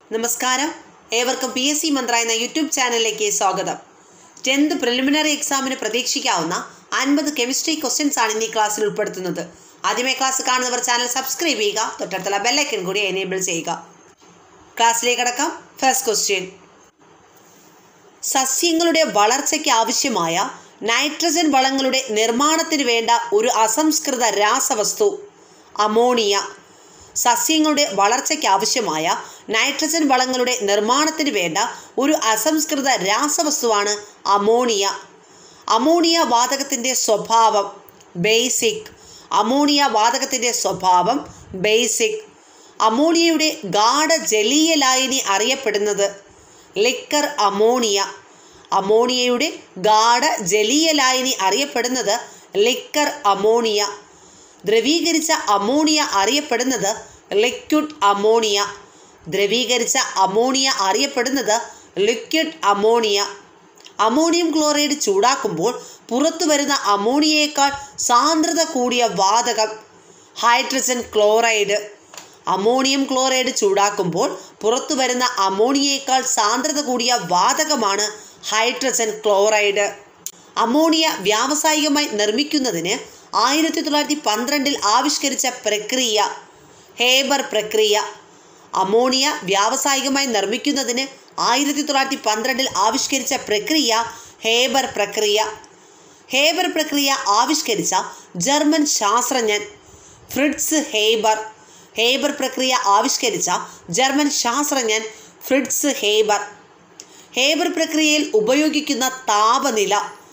നമസ്കാരം ഏവർക്കും P S C മന്ത്ര എന്ന യൂട്യൂബ് ചാനലിലേക്ക് സ്വാഗതം ടെൻത്ത് പ്രിലിമിനറി എക്സാമിന് പ്രതീക്ഷിക്കാവുന്ന അൻപത് കെമിസ്ട്രി ക്വസ്റ്റ്യൻസ് ആണ് ഇന്ന് ഈ ക്ലാസ്സിൽ ഉൾപ്പെടുത്തുന്നത് ആദ്യമേ ക്ലാസ് കാണുന്നവർ ചാനൽ സബ്സ്ക്രൈബ് ചെയ്യുക തൊട്ടടുത്തുള്ള ബെല്ലൈക്കൺ കൂടി എനേബിൾ ചെയ്യുക ക്ലാസ്സിലേക്ക് കടക്കാം ഫസ്റ്റ് ക്വസ്റ്റ്യൻ സസ്യങ്ങളുടെ വളർച്ചയ്ക്ക് ആവശ്യമായ നൈട്രജൻ വളങ്ങളുടെ നിർമ്മാണത്തിന് വേണ്ട ഒരു അസംസ്കൃത രാസവസ്തു അമോണിയ സസ്യങ്ങളുടെ വളർച്ചയ്ക്ക് ആവശ്യമായ നൈട്രജൻ വളങ്ങളുടെ നിർമ്മാണത്തിന് വേണ്ട ഒരു അസംസ്കൃത രാസവസ്തുവാണ് അമോണിയ അമോണിയ വാതകത്തിൻ്റെ സ്വഭാവം ബേസിക് അമോണിയ വാതകത്തിൻ്റെ സ്വഭാവം ബേസിക് അമോണിയയുടെ ഗാഢ ജലീയ ലായനി അറിയപ്പെടുന്നത് ലിക്കർ അമോണിയ അമോണിയയുടെ ഗാഢ ജലീയ ലായനി അറിയപ്പെടുന്നത് ലിക്കർ അമോണിയ ദ്രവീകരിച്ച അമോണിയ അറിയപ്പെടുന്നത് ലിക്വിഡ് അമോണിയ ദ്രവീകരിച്ച അമോണിയ അറിയപ്പെടുന്നത് ലിക്വിഡ് അമോണിയ അമോണിയം ക്ലോറൈഡ് ചൂടാക്കുമ്പോൾ പുറത്തു വരുന്ന അമോണിയയേക്കാൾ സാന്ദ്രത കൂടിയ വാതകം ഹൈഡ്രജൻ ക്ലോറൈഡ് അമോണിയം ക്ലോറൈഡ് ചൂടാക്കുമ്പോൾ പുറത്തു വരുന്ന അമോണിയയേക്കാൾ സാന്ദ്രത കൂടിയ വാതകമാണ് ഹൈഡ്രജൻ ക്ലോറൈഡ് അമോണിയ വ്യാവസായികമായി നിർമ്മിക്കുന്നതിന് ആയിരത്തി തൊള്ളായിരത്തി പന്ത്രണ്ടിൽ ആവിഷ്കരിച്ച പ്രക്രിയ ഹേബർ പ്രക്രിയ അമോണിയ വ്യാവസായികമായി നിർമ്മിക്കുന്നതിന് ആയിരത്തി തൊള്ളായിരത്തി പന്ത്രണ്ടിൽ ആവിഷ്കരിച്ച പ്രക്രിയ ഹേബർ പ്രക്രിയ ഹേബർ പ്രക്രിയ ആവിഷ്കരിച്ച ജർമ്മൻ ശാസ്ത്രജ്ഞൻ ഫ്രിഡ്സ് ഹേബർ ഹേബർ പ്രക്രിയ ആവിഷ്കരിച്ച ജർമ്മൻ ശാസ്ത്രജ്ഞൻ ഫ്രിഡ്സ് ഹേബർ ഹേബർ പ്രക്രിയയിൽ ഉപയോഗിക്കുന്ന താപനില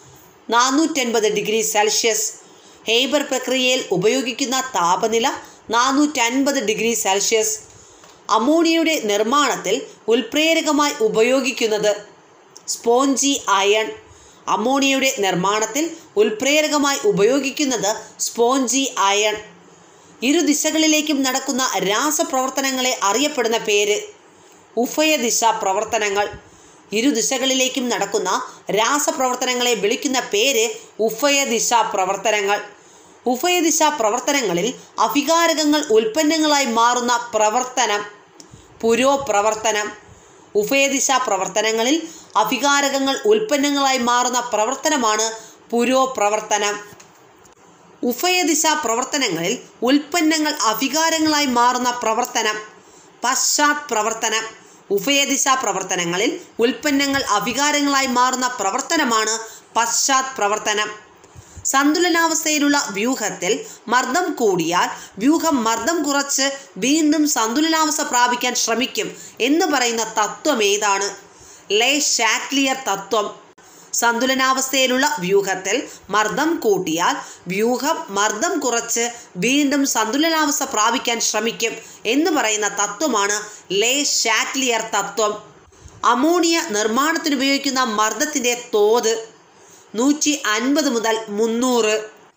നാനൂറ്റൻപത് ഡിഗ്രി സെൽഷ്യസ് ഹേബർ പ്രക്രിയയിൽ ഉപയോഗിക്കുന്ന താപനില നാനൂറ്റൻപത് ഡിഗ്രി സെൽഷ്യസ് അമോണിയയുടെ നിർമ്മാണത്തിൽ ഉൽപ്രേരകമായി ഉപയോഗിക്കുന്നത് സ്പോഞ്ചി അയൺ അമോണിയയുടെ നിർമ്മാണത്തിൽ ഉൽപ്രേരകമായി ഉപയോഗിക്കുന്നത് സ്പോഞ്ചി അയൺ ഇരു ദിശകളിലേക്കും നടക്കുന്ന രാസപ്രവർത്തനങ്ങളെ അറിയപ്പെടുന്ന പേര് ഉഭയദിശ പ്രവർത്തനങ്ങൾ ഇരു ദിശകളിലേക്കും നടക്കുന്ന രാസപ്രവർത്തനങ്ങളെ വിളിക്കുന്ന പേര് ഉഭയദിശ പ്രവർത്തനങ്ങൾ ഉഭയദിശ പ്രവർത്തനങ്ങളിൽ അഭികാരകങ്ങൾ ഉൽപ്പന്നങ്ങളായി മാറുന്ന പ്രവർത്തനം പുരോപ്രവർത്തനം ഉഭയദിശ പ്രവർത്തനങ്ങളിൽ അഭികാരകങ്ങൾ ഉൽപ്പന്നങ്ങളായി മാറുന്ന പ്രവർത്തനമാണ് പുരോപ്രവർത്തനം ഉഭയദിശ പ്രവർത്തനങ്ങളിൽ ഉൽപ്പന്നങ്ങൾ അഭികാരങ്ങളായി മാറുന്ന പ്രവർത്തനം പശ്ചാത് പ്രവർത്തനം ഉഭയദിശ പ്രവർത്തനങ്ങളിൽ ഉൽപ്പന്നങ്ങൾ അഭികാരങ്ങളായി മാറുന്ന പ്രവർത്തനമാണ് പശ്ചാത് പ്രവർത്തനം സന്തുലനാവസ്ഥയിലുള്ള വ്യൂഹത്തിൽ മർദ്ദം കൂടിയാൽ വ്യൂഹം മർദ്ദം കുറച്ച് വീണ്ടും സന്തുലനാവസ്ഥ പ്രാപിക്കാൻ ശ്രമിക്കും എന്ന് പറയുന്ന തത്വം ഏതാണ് ലേ ഷാക്ലിയർ തത്വം സന്തുലനാവസ്ഥയിലുള്ള വ്യൂഹത്തിൽ മർദ്ദം കൂട്ടിയാൽ വ്യൂഹം മർദ്ദം കുറച്ച് വീണ്ടും സന്തുലനാവസ്ഥ പ്രാപിക്കാൻ ശ്രമിക്കും എന്ന് പറയുന്ന തത്വമാണ് ലേ ഷാക്ലിയർ തത്വം അമോണിയ നിർമ്മാണത്തിന് ഉപയോഗിക്കുന്ന മർദ്ദത്തിൻ്റെ തോത് നൂറ്റി അൻപത് മുതൽ മുന്നൂറ്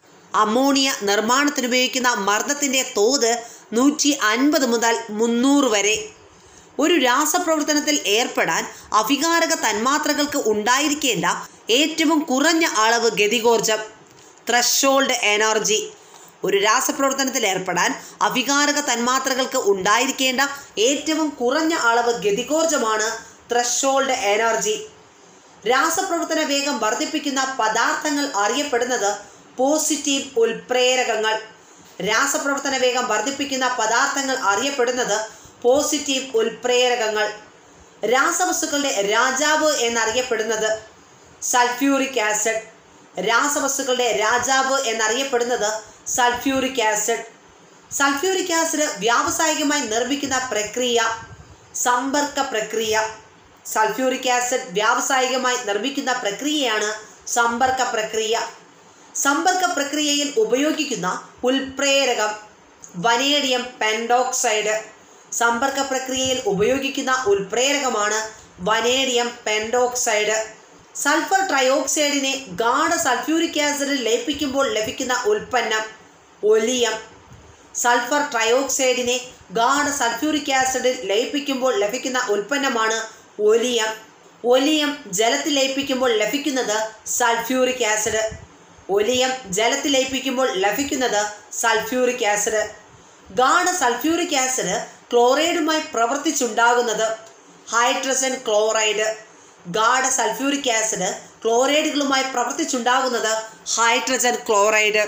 അമോണിയ നിർമ്മാണത്തിന് ഉപയോഗിക്കുന്ന മർദ്ദത്തിൻ്റെ തോത് നൂറ്റി അൻപത് മുതൽ മുന്നൂറ് വരെ ഒരു രാസപ്രവർത്തനത്തിൽ ഏർപ്പെടാൻ അഭികാരക തന്മാത്രകൾക്ക് ഉണ്ടായിരിക്കേണ്ട ഏറ്റവും കുറഞ്ഞ അളവ് ഗതികോർജം ത്രഷോൾഡ് എനർജി ഒരു രാസപ്രവർത്തനത്തിൽ ഏർപ്പെടാൻ അഭികാരക തന്മാത്രകൾക്ക് ഉണ്ടായിരിക്കേണ്ട ഏറ്റവും കുറഞ്ഞ അളവ് ഗതികോർജമാണ് ത്രഷോൾഡ് എനർജി രാസപ്രവർത്തന വേഗം വർദ്ധിപ്പിക്കുന്ന പദാർത്ഥങ്ങൾ അറിയപ്പെടുന്നത് പോസിറ്റീവ് ഉൽപ്രേരകങ്ങൾ രാസപ്രവർത്തന വേഗം വർദ്ധിപ്പിക്കുന്ന പദാർത്ഥങ്ങൾ അറിയപ്പെടുന്നത് പോസിറ്റീവ് ഉൽപ്രേരകങ്ങൾ രാസവസ്തുക്കളുടെ രാജാവ് എന്നറിയപ്പെടുന്നത് സൾഫ്യൂറിക് ആസിഡ് രാസവസ്തുക്കളുടെ രാജാവ് എന്നറിയപ്പെടുന്നത് സൾഫ്യൂറിക് ആസിഡ് സൾഫ്യൂറിക് ആസിഡ് വ്യാവസായികമായി നിർമ്മിക്കുന്ന പ്രക്രിയ സമ്പർക്ക പ്രക്രിയ സൾഫ്യൂറിക് ആസിഡ് വ്യാവസായികമായി നിർമ്മിക്കുന്ന പ്രക്രിയയാണ് സമ്പർക്ക പ്രക്രിയ സമ്പർക്ക പ്രക്രിയയിൽ ഉപയോഗിക്കുന്ന ഉൽപ്രേരകം വനേഡിയം പെൻഡോക്സൈഡ് സമ്പർക്ക പ്രക്രിയയിൽ ഉപയോഗിക്കുന്ന ഉൽപ്രേരകമാണ് വനേഡിയം പെൻഡോക്സൈഡ് സൾഫർ ട്രയോക്സൈഡിനെ ഗാഢ സൾഫ്യൂരിക് ആസിഡിൽ ലയിപ്പിക്കുമ്പോൾ ലഭിക്കുന്ന ഉൽപ്പന്നം ഒലിയം സൾഫർ ട്രയോക്സൈഡിനെ ഗാഢ സൾഫ്യൂരിക് ആസിഡിൽ ലയിപ്പിക്കുമ്പോൾ ലഭിക്കുന്ന ഉൽപ്പന്നമാണ് ഒലിയം ഒലിയം ജലത്തിൽ ലയിപ്പിക്കുമ്പോൾ ലഭിക്കുന്നത് സൾഫ്യൂറിക് ആസിഡ് ഒലിയം ജലത്തിൽ ലയിപ്പിക്കുമ്പോൾ ലഭിക്കുന്നത് സൾഫ്യൂറിക് ആസിഡ് ഗാഢ സൾഫ്യൂറിക് ആസിഡ് ക്ലോറൈഡുമായി പ്രവർത്തിച്ചുണ്ടാകുന്നത് ഹൈഡ്രജൻ ക്ലോറൈഡ് ഗാഢ സൾഫ്യൂരിക് ആസിഡ് ക്ലോറൈഡുകളുമായി പ്രവർത്തിച്ചുണ്ടാകുന്നത് ഹൈഡ്രജൻ ക്ലോറൈഡ്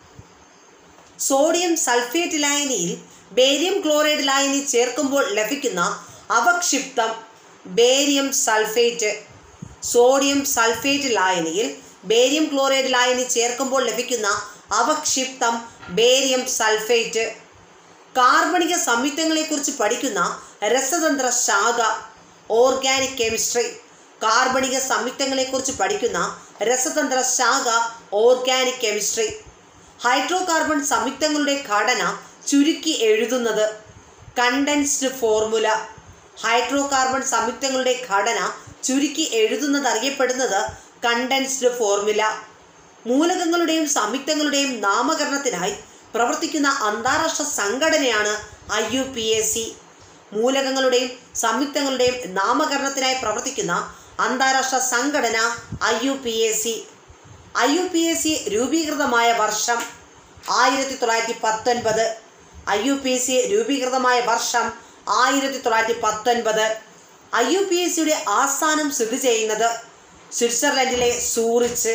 സോഡിയം സൾഫേറ്റ് ലായനിയിൽ ബേരിയം ക്ലോറൈഡ് ലായനി ചേർക്കുമ്പോൾ ലഭിക്കുന്ന അവക്ഷിപ്തം ബേരിയം സൾഫേറ്റ് സോഡിയം സൾഫേറ്റ് ലായനിയിൽ ബേരിയം ക്ലോറൈഡ് ലായനി ചേർക്കുമ്പോൾ ലഭിക്കുന്ന അവക്ഷിപ്തം ബേരിയം സൾഫേറ്റ് കാർബണിക സംയുക്തങ്ങളെക്കുറിച്ച് പഠിക്കുന്ന രസതന്ത്ര ശാഖ ഓർഗാനിക് കെമിസ്ട്രി കാർബണിക സംയുക്തങ്ങളെക്കുറിച്ച് പഠിക്കുന്ന രസതന്ത്ര ശാഖ ഓർഗാനിക് കെമിസ്ട്രി ഹൈഡ്രോ കാർബൺ സംയുക്തങ്ങളുടെ ഘടന ചുരുക്കി എഴുതുന്നത് കണ്ടൻസ്ഡ് ഫോർമുല ഹൈഡ്രോ കാർബൺ സംയുക്തങ്ങളുടെ ഘടന ചുരുക്കി എഴുതുന്നത് അറിയപ്പെടുന്നത് കണ്ടൻസ്ഡ് ഫോർമുല മൂലകങ്ങളുടെയും സംയുക്തങ്ങളുടെയും നാമകരണത്തിനായി പ്രവർത്തിക്കുന്ന അന്താരാഷ്ട്ര സംഘടനയാണ് I U P A C മൂലകങ്ങളുടെയും സംയുക്തങ്ങളുടെയും നാമകരണത്തിനായി പ്രവർത്തിക്കുന്ന അന്താരാഷ്ട്ര സംഘടന I U P A C I U P S C രൂപീകൃതമായ വർഷം ആയിരത്തി തൊള്ളായിരത്തി പത്തൊൻപത് I U P S C രൂപീകൃതമായ വർഷം ആയിരത്തി തൊള്ളായിരത്തി പത്തൊൻപത് ഐ യു പി എസ് സിയുടെ ആസ്ഥാനം സ്ഥിതി ചെയ്യുന്നത് സ്വിറ്റ്സർലൻഡിലെ Zurich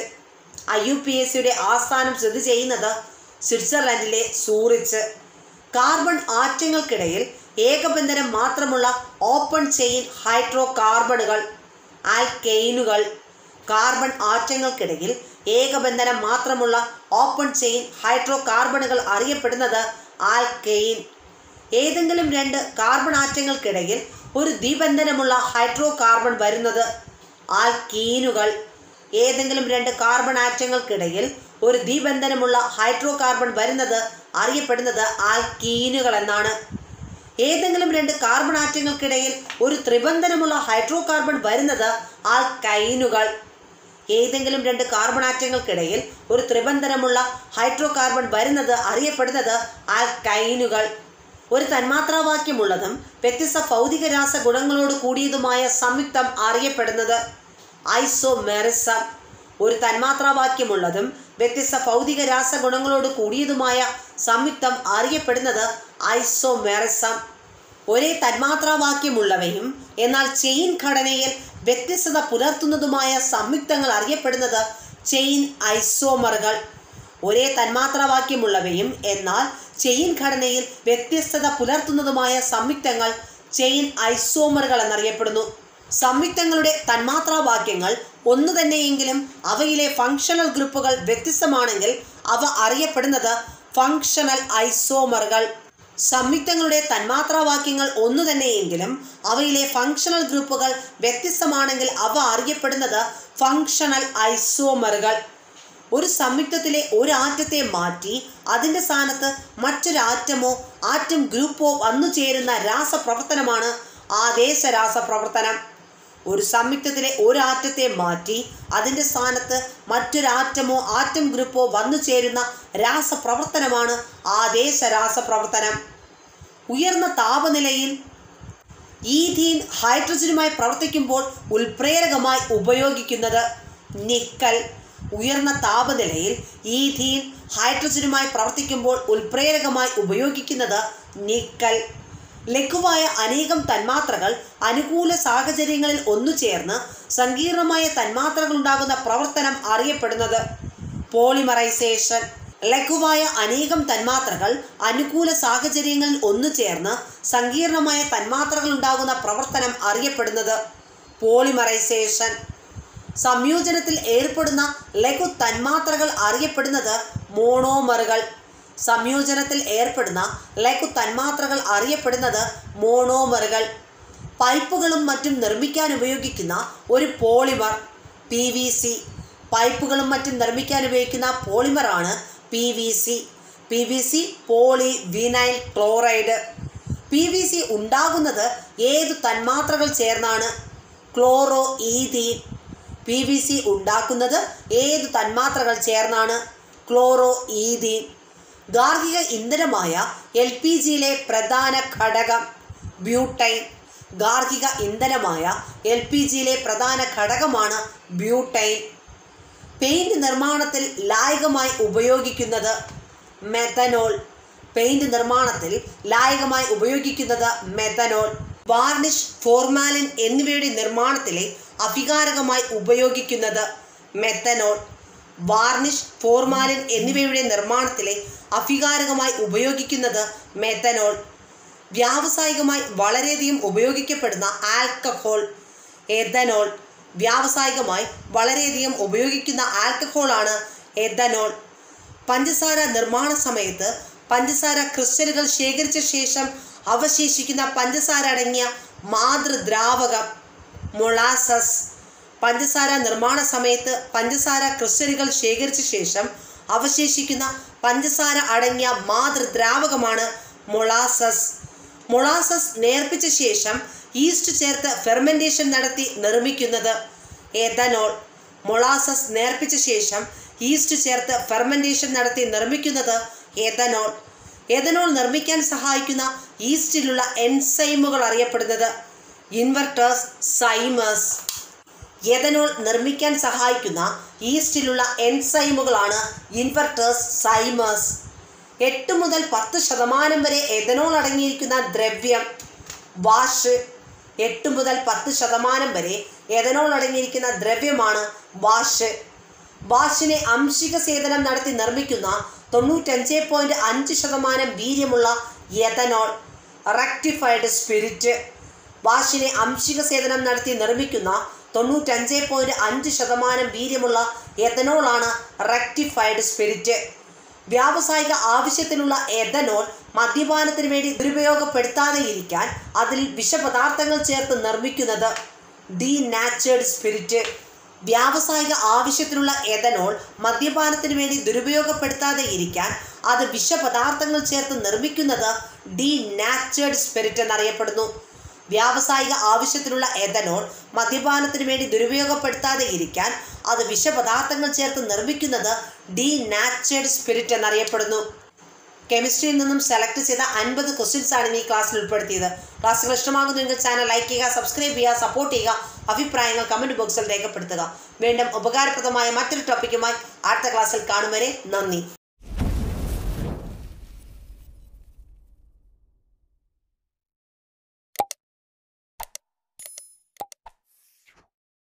I U P S സിയുടെ ആസ്ഥാനം സ്ഥിതി ചെയ്യുന്നത് സ്വിറ്റ്സർലൻഡിലെ സൂറിച്ച് കാർബൺ ആറ്റങ്ങൾക്കിടയിൽ ഏകബന്ധനം മാത്രമുള്ള ഓപ്പൺ ചെയിൻ ഹൈഡ്രോ കാർബണുകൾ ആൽക്കെയിനുകൾ കാർബൺ ആറ്റങ്ങൾക്കിടയിൽ ഏകബന്ധനം മാത്രമുള്ള ഓപ്പൺ ചെയിൻ ഹൈഡ്രോ കാർബണുകൾ അറിയപ്പെടുന്നത് ആൽക്കെയിൻ ഏതെങ്കിലും രണ്ട് കാർബൺ ആറ്റങ്ങൾക്കിടയിൽ ഒരു ദ്വിബന്ധനമുള്ള ഹൈഡ്രോ കാർബൺ വരുന്നത് ആൽക്കീനുകൾ ഏതെങ്കിലും രണ്ട് കാർബൺ ആറ്റങ്ങൾക്കിടയിൽ ഒരു ദ്വിബന്ധനമുള്ള ഹൈഡ്രോ കാർബൺ വരുന്നത് അറിയപ്പെടുന്നത് ആൽക്കീനുകൾ എന്നാണ് ഏതെങ്കിലും രണ്ട് കാർബൺ ആറ്റങ്ങൾക്കിടയിൽ ഒരു ത്രിബന്ധനമുള്ള ഹൈഡ്രോ കാർബൺ വരുന്നത് ആൽക്കൈനുകൾ ഏതെങ്കിലും രണ്ട് കാർബൺ ആറ്റങ്ങൾക്കിടയിൽ ഒരു ത്രിബന്ധനമുള്ള ഹൈഡ്രോ കാർബൺ വരുന്നത് അറിയപ്പെടുന്നത് ആൽക്കൈനുകൾ ഒരു തന്മാത്രാവാക്യമുള്ളതും വ്യത്യസ്ത ഭൗതിക രാസ ഗുണങ്ങളോട് കൂടിയതുമായ സംയുക്തം അറിയപ്പെടുന്നത് ഐസോമെറിസം ഒരു തന്മാത്രാവാക്യമുള്ളതും വ്യത്യസ്ത ഭൗതിക രാസ ഗുണങ്ങളോട് കൂടിയതുമായ സംയുക്തം അറിയപ്പെടുന്നത് ഐസോമെറിസം ഒരേ തന്മാത്രാവാക്യമുള്ളവയും എന്നാൽ ചെയിൻ ഘടനയിൽ വ്യത്യസ്തത പുലർത്തുന്നതുമായ സംയുക്തങ്ങൾ അറിയപ്പെടുന്നത് ചെയിൻ ഐസോമറുകൾ ഒരേ തന്മാത്രാവാക്യമുള്ളവയും എന്നാൽ ചെയിൻ ഘടനയിൽ വ്യത്യസ്തത പുലർത്തുന്നതുമായ സംയുക്തങ്ങൾ ചെയിൻ ഐസോമറുകൾ എന്നറിയപ്പെടുന്നു സംയുക്തങ്ങളുടെ തന്മാത്രാവാക്യങ്ങൾ ഒന്നു തന്നെയെങ്കിലും അവയിലെ ഫങ്ഷണൽ ഗ്രൂപ്പുകൾ വ്യത്യസ്തമാണെങ്കിൽ അവ അറിയപ്പെടുന്നത് ഫങ്ഷണൽ ഐസോമറുകൾ സംയുക്തങ്ങളുടെ തന്മാത്രാവാക്യങ്ങൾ ഒന്നു തന്നെയെങ്കിലും അവയിലെ ഫങ്ഷണൽ ഗ്രൂപ്പുകൾ വ്യത്യസ്തമാണെങ്കിൽ അവ അറിയപ്പെടുന്നത് ഫങ്ഷണൽ ഐസോമറുകൾ ഒരു സംയുക്തത്തിലെ ഒരു ആറ്റത്തെ മാറ്റി അതിൻ്റെ സ്ഥാനത്ത് മറ്റൊരു ആറ്റമോ ആറ്റം ഗ്രൂപ്പോ വന്നു ചേരുന്ന രാസപ്രവർത്തനമാണ് ആദേശ രാസപ്രവർത്തനം ഒരു സംയുക്തത്തിലെ ഒരു ആറ്റത്തെ മാറ്റി അതിൻ്റെ സ്ഥാനത്ത് മറ്റൊരു ആറ്റമോ ആറ്റം ഗ്രൂപ്പോ വന്നു ചേരുന്ന രാസപ്രവർത്തനമാണ് ആദേശ രാസപ്രവർത്തനം ഉയർന്ന താപനിലയിൽ ഈഥീൻ ഹൈഡ്രജനുമായി പ്രവർത്തിക്കുമ്പോൾ ഉൽപ്രേരകമായി ഉപയോഗിക്കുന്നത് നിക്കൽ ഉയർന്ന താപനിലയിൽ ഈഥീൻ ഹൈഡ്രജനുമായി പ്രവർത്തിക്കുമ്പോൾ ഉൽപ്രേരകമായി ഉപയോഗിക്കുന്നത് നിക്കൽ ലഘുവായ അനേകം തന്മാത്രകൾ അനുകൂല സാഹചര്യങ്ങളിൽ ഒന്നുചേർന്ന് സങ്കീർണമായ തന്മാത്രകൾ ഉണ്ടാകുന്ന പ്രവർത്തനം അറിയപ്പെടുന്നത് പോളിമറൈസേഷൻ ലഘുവായ അനേകം തന്മാത്രകൾ അനുകൂല സാഹചര്യങ്ങളിൽ ഒന്നുചേർന്ന് സങ്കീർണമായ തന്മാത്രകൾ ഉണ്ടാകുന്ന പ്രവർത്തനം അറിയപ്പെടുന്നത് പോളിമറൈസേഷൻ സംയോജനത്തിൽ ഏർപ്പെടുന്ന ലഘു തന്മാത്രകൾ അറിയപ്പെടുന്നത് മോണോമറുകൾ സംയോജനത്തിൽ ഏർപ്പെടുന്ന ലഘു തന്മാത്രകൾ അറിയപ്പെടുന്നത് മോണോമറുകൾ പൈപ്പുകളും മറ്റും നിർമ്മിക്കാൻ ഉപയോഗിക്കുന്ന ഒരു പോളിമർ പി വി സി പൈപ്പുകളും മറ്റും നിർമ്മിക്കാൻ ഉപയോഗിക്കുന്ന പോളിമറാണ് P V C P V C poly vinyl chloride P V C ഉണ്ടാകുന്നത് ഏതു തന്മാത്രകൾ ചേർന്നാണ് chloroethene P V C ഉണ്ടാക്കുന്നത് ഏതു തന്മാത്രകൾ ചേർന്നാണ് ക്ലോറോ ഈഥീൻ ഗാർഹിക ഇന്ധനമായ എൽ പി ജിയിലെ പ്രധാന ഘടകം ബ്യൂട്ടൈൻ ഗാർഹിക ഇന്ധനമായ എൽ പി ജിയിലെ പ്രധാന ഘടകമാണ് ബ്യൂട്ടൈൻ പെയിന്റ് നിർമ്മാണത്തിൽ ലായകമായി ഉപയോഗിക്കുന്നത് മെഥനോൾ പെയിന്റ് നിർമ്മാണത്തിൽ ലായകമായി ഉപയോഗിക്കുന്നത് മെത്തനോൾ വാർണിഷ് ഫോർമാലിൻ എന്നിവയുടെ നിർമ്മാണത്തിലെ അഭികാരകമായി ഉപയോഗിക്കുന്നത് മെത്തനോൾ വാർണിഷ് ഫോർമാലിൻ എന്നിവയുടെ നിർമ്മാണത്തിലെ അഭികാരകമായി ഉപയോഗിക്കുന്നത് മെത്തനോൾ വ്യാവസായികമായി വളരെയധികം ഉപയോഗിക്കപ്പെടുന്ന ആൽക്കഹോൾ എഥനോൾ വ്യാവസായികമായി വളരെയധികം ഉപയോഗിക്കുന്ന ആൽക്കഹോളാണ് എഥനോൾ പഞ്ചസാര നിർമ്മാണ സമയത്ത് പഞ്ചസാര ക്രിസ്റ്റലുകൾ ശേഖരിച്ച ശേഷം അവശേഷിക്കുന്ന പഞ്ചസാര അടങ്ങിയ മാതൃദ്രാവകം മൊളാസസ് പഞ്ചസാര നിർമ്മാണ സമയത്ത് പഞ്ചസാര ക്രിസ്റ്റലുകൾ ശേഖരിച്ച ശേഷം അവശേഷിക്കുന്ന പഞ്ചസാര അടങ്ങിയ മാതൃദ്രാവകമാണ് മൊളാസസ് മൊളാസസ് നേർപ്പിച്ച ശേഷം ഈസ്റ്റ് ചേർത്ത് ഫെർമെൻറ്റേഷൻ നടത്തി നിർമ്മിക്കുന്നത് എഥനോൾ മൊളാസസ് നേർപ്പിച്ച ശേഷം ഈസ്റ്റ് ചേർത്ത് ഫെർമെൻറ്റേഷൻ നടത്തി നിർമ്മിക്കുന്നത് എഥനോൾ എഥനോൾ നിർമ്മിക്കാൻ സഹായിക്കുന്ന ഈസ്റ്റിലുള്ള എൻസൈമുകൾ അറിയപ്പെടുന്നത് ഇൻവെർട്ടേഴ്സ് സൈമേഴ്സ് എഥനോൾ നിർമ്മിക്കാൻ സഹായിക്കുന്ന ഈസ്റ്റിലുള്ള എൻസൈമുകളാണ് ഇൻവെർട്ടേഴ്സ് സൈമേഴ്സ് എട്ട് മുതൽ പത്ത് ശതമാനം വരെ എഥനോൾ അടങ്ങിയിരിക്കുന്ന ദ്രവ്യം വാഷ് എട്ട് മുതൽ പത്ത് ശതമാനം വരെ എഥനോൾ അടങ്ങിയിരിക്കുന്ന ദ്രവ്യമാണ് വാഷ് വാഷിനെ അംശിക സേചനം നടത്തി നിർമ്മിക്കുന്ന തൊണ്ണൂറ്റഞ്ച് പോയിൻറ്റ് അഞ്ച് ശതമാനം വീര്യമുള്ള എഥനോൾ റെക്ടിഫൈഡ് സ്പിരിറ്റ് വാഷിനെ അംശിക സേചനം നടത്തി നിർമ്മിക്കുന്ന തൊണ്ണൂറ്റഞ്ച് പോയിൻറ്റ് അഞ്ച് ശതമാനം വീര്യമുള്ള എഥനോളാണ് റെക്ടിഫൈഡ് സ്പിരിറ്റ് വ്യാവസായിക ആവശ്യത്തിനുള്ള എഥനോൾ മദ്യപാനത്തിന് വേണ്ടി ദുരുപയോഗപ്പെടുത്താതെ ഇരിക്കാൻ അതിൽ വിഷപദാർത്ഥങ്ങൾ ചേർത്ത് നിർമ്മിക്കുന്നത് ഡി നാച്ചേർഡ് സ്പിരിറ്റ് വ്യാവസായിക ആവശ്യത്തിനുള്ള എഥനോൾ മദ്യപാനത്തിന് വേണ്ടി ദുരുപയോഗപ്പെടുത്താതെ ഇരിക്കാൻ അത് വിഷപദാർത്ഥങ്ങൾ ചേർത്ത് നിർമ്മിക്കുന്നത് ഡി നാച്ചേർഡ് സ്പിരിറ്റ് എന്നറിയപ്പെടുന്നു വ്യാവസായിക ആവശ്യത്തിനുള്ള എഥനോൾ മദ്യപാനത്തിന് വേണ്ടി ദുരുപയോഗപ്പെടുത്താതെ ഇരിക്കാൻ അത് വിഷപദാർത്ഥങ്ങൾ ചേർത്ത് നിർമ്മിക്കുന്നത് ഡി നാച്ചേർഡ് സ്പിരിറ്റ് എന്നറിയപ്പെടുന്നു കെമിസ്ട്രിയിൽ നിന്നും സെലക്ട് ചെയ്ത അൻപത് ക്വസ്റ്റ്യൻസ് ആണ് ഈ ക്ലാസ്സിൽ ഉൾപ്പെടുത്തിയത് ക്ലാസ്സുകൾ ഇഷ്ടമാകുന്നുവെങ്കിൽ ചാനൽ ലൈക്ക് ചെയ്യുക സബ്സ്ക്രൈബ് ചെയ്യുക സപ്പോർട്ട് ചെയ്യുക അഭിപ്രായങ്ങൾ കമൻറ്റ് ബോക്സിൽ രേഖപ്പെടുത്തുക വീണ്ടും ഉപകാരപ്രദമായ മറ്റൊരു ടോപ്പിക്കുമായി അടുത്ത ക്ലാസ്സിൽ കാണും വരെ നന്ദി